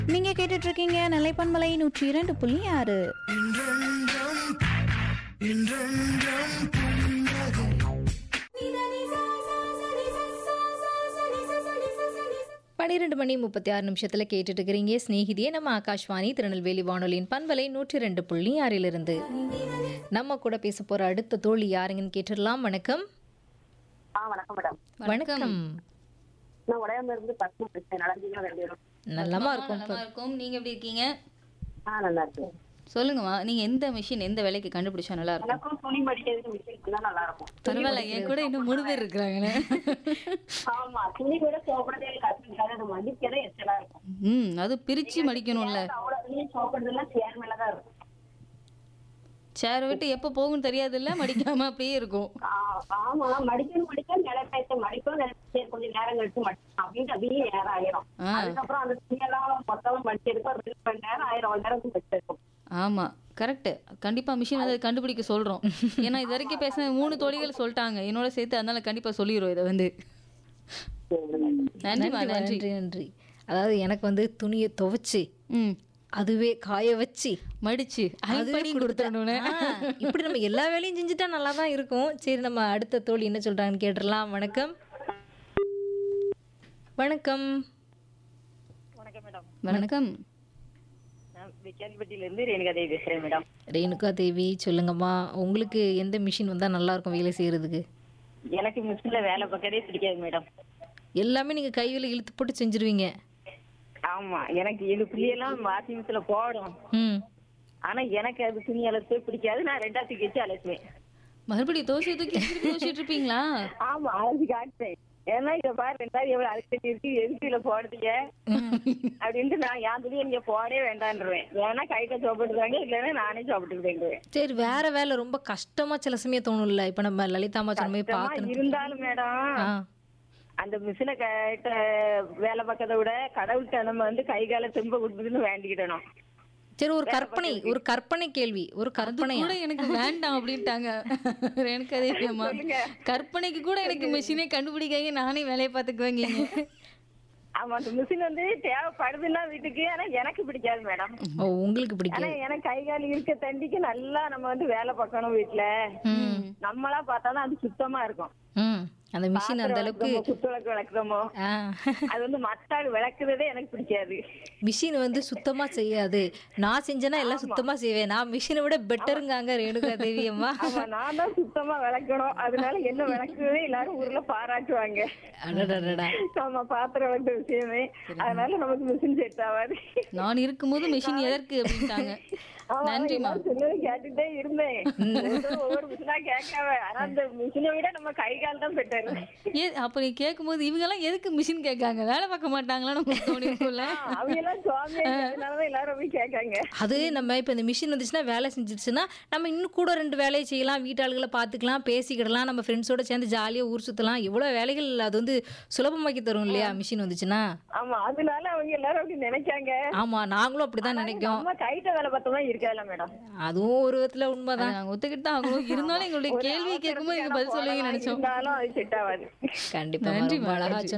நீங்க கேட்டுட்டு இருக்கீங்க நிலைப்பன்மலை நூற்றி இரண்டு புள்ளி ஆறு பன்னிரெண்டு மணி முப்பத்தி ஆறு நிமிஷத்துல கேட்டுட்டு இருக்கிறீங்க ஸ்நேகிதியே நம்ம ஆகாஷ்வாணி திருநெல்வேலி வானொலியின் பண்பலை நூற்றி ரெண்டு புள்ளி ஆறிலிருந்து நம்ம கூட பேச போற அடுத்த தோழி யாருங்கன்னு கேட்டுடலாம் வணக்கம் ஆ வணக்கம் மேடம் வணக்கம் நான் உடையாம இருந்து பத்மா பேசுறேன் நடந்தீங்களா ரெண்டு பேரும் நல்லமா இருக்கும் நலமா இருக்கும் நீங்க எப்படி இருக்கீங்க ஆ நல்லா இருக்கேன் சொல்லுங்கம்மா நீங்க எந்த மிஷின் எந்த வேலைக்கு கண்டுபிடிச்சா நல்லா இருக்கும் எனக்கும் துணி மடிக்கிறதுக்கு மிஷின் தான் நல்லா இருக்கும் பரவாயில்ல என் கூட இன்னும் மூணு பேர் இருக்கிறாங்களே ஆமா துணி கூட சோப்படுறதே எனக்கு கத்துக்கிட்டாது அது மடிக்கவே எச்சலா இருக்கும் ம் அது பிரிச்சு மடிக்கணும்ல அவ்வளவு துணி சோப்படுறதுலாம் சேர் மேலதான் இருக்கும் சேரை விட்டு எப்போ போகும்னு தெரியாதுல்ல மடிக்காம அப்படியே இருக்கும் ஆ, ஆமா மடிக்கணும் மடிக்க நிலப்பேச மடிக்கும் நிலப்பேச கொஞ்சம் நேரம் கழிச்சு மடிக்கும் அப்படின்ட்டு அப்படியே நேரம் ஆயிரும் ஆ. அதுக்கப்புறம் அந்த துணியெல்லாம் மொத்தமா மடிச்சிருக்கோம் ரெண்டு மணி நேரம் ஆயிரம் ஒரு நேரம் வச்சிருக்கும் ஆமா கரெக்ட் கண்டிப்பா மிஷின் அதை கண்டுபிடிக்க சொல்றோம் ஏன்னா இது வரைக்கும் பேசின மூணு தோழிகள் சொல்லிட்டாங்க என்னோட சேர்த்து அதனால கண்டிப்பா சொல்லிடுவோம் இதை வந்து நன்றிமா நன்றி நன்றி நன்றி நன்றி அதாவது எனக்கு வந்து துணியை துவைச்சு ம் அதுவே காய வச்சு மடிச்சு அதுவே ஐம்படியும் கொடுத்துடணும்னு ஆ, இப்படி நம்ம எல்லா வேலையும் செஞ்சுட்டா நல்லா தான் இருக்கும் சரி நம்ம அடுத்த தோழி என்ன சொல்றாங்கன்னு கேட்டுடலாம் வணக்கம் வணக்கம் வணக்கம் மேடம் வணக்கம் நான் விக்கியான்பட்டியில இருந்து ரேணுகா தேவி பேசுறேன் மேடம் ரேணுகா தேவி சொல்லுங்கம்மா உங்களுக்கு எந்த மிஷின் வந்தா நல்லா இருக்கும் வேலை செய்யறதுக்கு எனக்கு மிஷின்ல வேலை பார்க்கறதே பிடிக்காது மேடம் எல்லாமே நீங்க கையில இழுத்து போட்டு செஞ்சிருவீங்க ஆமா எனக்கு இது புள்ளியெல்லாம் வாஷிங் மிஷின்ல போடும் ம் ஆனா எனக்கு அது துணி அலசவே பிடிக்காது நான் ரெண்டாத்துக்கு வச்சு அலசுவேன் மறுபடியும் தோசை தூக்கி திருப்பி தோசிட்டு இருப்பீங்களா ஆமா அலசி காட்டுறேன் ஏன்னா இத பாரு ரெண்டாவது எவ்வளவு அலசி இருக்கு எதுக்கு இதுல போடுறீங்க அப்படின்ட்டு நான் என் துணியை நீங்க போடவே வேண்டான்றேன் வேணா கைட்ட சோப்பிட்டுருவாங்க இல்லைன்னா நானே சோப்பிட்டுருவேன் சரி வேற வேலை ரொம்ப கஷ்டமா சில சமயம் தோணும்ல இப்ப நம்ம லலிதாமா சொன்ன மாதிரி பார்க்கணும் இருந்தாலும் மேடம் ஆ அந்த மிஷினை கைட்ட வேலை பார்க்கறத விட கடவுள்கிட்ட நம்ம வந்து கை கால திரும்ப கொடுத்துன்னு வேண்டிக்கிடணும் சரி ஒரு கற்பனை ஒரு கற்பனை கேள்வி ஒரு கற்பனை கூட எனக்கு வேண்டாம் அப்படின்ட்டாங்க எனக்கு அதே அம்மா கற்பனைக்கு கூட எனக்கு மிஷினே கண்டுபிடிக்காங்க நானே வேலையை பார்த்துக்குவேங்க ஆமா அந்த மிஷின் வந்து தேவைப்படுதுன்னா வீட்டுக்கு ஆனா எனக்கு பிடிக்காது மேடம் ஓ உங்களுக்கு ஆனா பிடிக்காது எனக்கு கை கால் இருக்க தண்டிக்கு நல்லா நம்ம வந்து வேலை பார்க்கணும் வீட்டுல நம்மளா பார்த்தாதான் அது சுத்தமா இருக்கும் ம் அந்த மிஷின் அந்த அளவுக்கு நம்ம குத்துவிளக்கு விளக்குறோமோ ஆ அது வந்து மத்தாள் விளக்குறதே எனக்கு பிடிக்காது மிஷின் வந்து சுத்தமா செய்யாது நான் செஞ்சேன்னா எல்லாம் சுத்தமா செய்வேன் நான் மிஷினை விட பெட்டருங்காங்க ரேணுகா தேவி அம்மா ஆமா நான் தான் சுத்தமா விளக்கணும் அதனால என்ன விளக்குறதே எல்லாரும் ஊர்ல பாராட்டுவாங்க அடடடடா ஆமா பாத்திரம் விளக்குற விஷயமே அதனால நமக்கு மிஷின் செட் ஆகாது நான் இருக்கும்போது மிஷின் எதற்கு அப்படின்ட்டாங்க ஆமா, நன்றிம்மா எல்லாரும் சொன்னதை கேட்டுட்டே இருந்தேன் ஒவ்வொரு- ஒவ்வொரு மிஷினா கேட்காம ஆனா அந்த மிஷினை விட நம்ம கை கால் தான் பெட்டர் ஏ அப்ப நீ கேட்கும்போது இவங்க எல்லாம் எதுக்கு மிஷின் கேட்காங்க வேலை பார்க்க மாட்டாங்களா நமக்கு தோணிருக்கும்ல அவங்க எல்லாம் சுவாமி அதனாலதான் எல்லாரும் போய் கேட்காங்க அது நம்ம இப்போ இந்த மிஷின் வந்துச்சுன்னா வேலை செஞ்சிருச்சுன்னா நம்ம இன்னும் கூட ரெண்டு வேலையை செய்யலாம் வீட்டாளுகளை பார்த்துக்கலாம் பேசிக்கிடலாம் நம்ம ஃப்ரெண்ட்ஸோட சேர்ந்து ஜாலியாக ஊர் சுற்றலாம் எவ்வளோ வேலைகள் அது வந்து சுலபமாக்கி தரும் இல்லையா மிஷின் வந்துச்சுன்னா ஆமா அதனால அவங்க எல்லாரும் அப்படி நினைக்காங்க ஆமாம் நாங்களும் அப்படி தான் நினைக்கோம் நம்ம கைட்ட வேலை பார்த்தோம்னா இருக்காதுல்ல மேடம் அதுவும் ஒரு விதத்தில் உண்மைதான் நாங்க ஒத்துக்கிட்டு தான் ஆகணும் இருந்தாலும் எங்களுடைய கேள்வி கேட்கும்போது நீங்க பதில் சொல்லுவீங்கன்னு நினைச்சோம் இருந்தாலும் அது செட் ஆகாது கண்டிப்பாக நன்றி, ரொம்ப அழகா நன்றி.